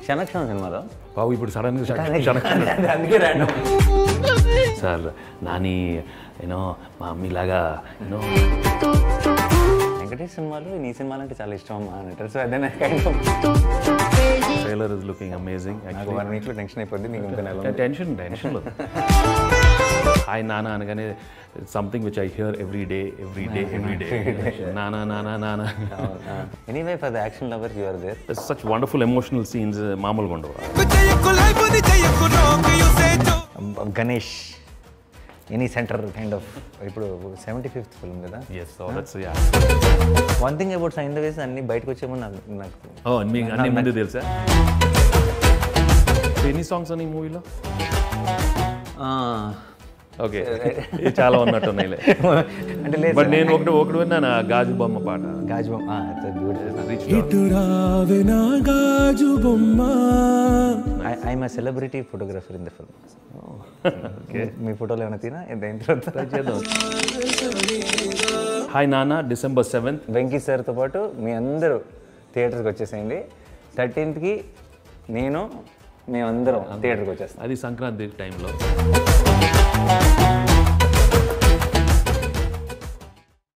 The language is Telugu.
క్షణక్షణం సినిమాలో బాబు ఇప్పుడు సడన్గా అందుకే random. సార్ నాని యూనో మా మమ్మీలాగా యూనో వెంకటేష్ సినిమాలు నీ సినిమాలు అంటే చాలా ఇష్టం అమ్మా అని అంటారు సో అదే నాకు kind of trailer is looking amazing నాకు వన్ వీక్లో టెన్షన్ అయిపోద్ది నీకు ఇంకా నెల ఉంది. టెన్షన్ టెన్షన్ హాయ్ నానా అనగానే something which I hear every day every day every day నానా నానా నానా anyway for the action lover you are there such wonderful emotional scenes మామూలుగా ఉండవు Ganesh any centre kind of ఇప్పుడు సెవెంటీ ఫిఫ్త్ ఫిల్మ్ కదా yes that's ya one thing about sign the ways అన్ని బయటకు వచ్చేమో నాకు నాకు ఓ మీకు అన్ని ముందు తెలుసా ఎన్ని సాంగ్స్ అని మూవీలో ఓకే చాలా ఉన్నట్టు ఉన్నాయిలే అంటే లేదు బట్ నేను ఒకటి ఒకటి విన్నాను ఆ గాజు బొమ్మ పాట గాజు రావే నా గాజు బొమ్మ I'm celebrity photographer in the film మీ ఫోటోలు ఏమైనా తినా ఎంత అయిన తర్వాత చేద్దాం హాయ్ నాన్న డిసెంబర్ సెవెంత్ వెంకీ సార్తో పాటు మీ అందరూ థియేటర్కి వచ్చేసేయండి థర్టీన్త్కి నేను మేమందరం థియేటర్కి వచ్చేస్తాం అది సంక్రాంతి టైంలో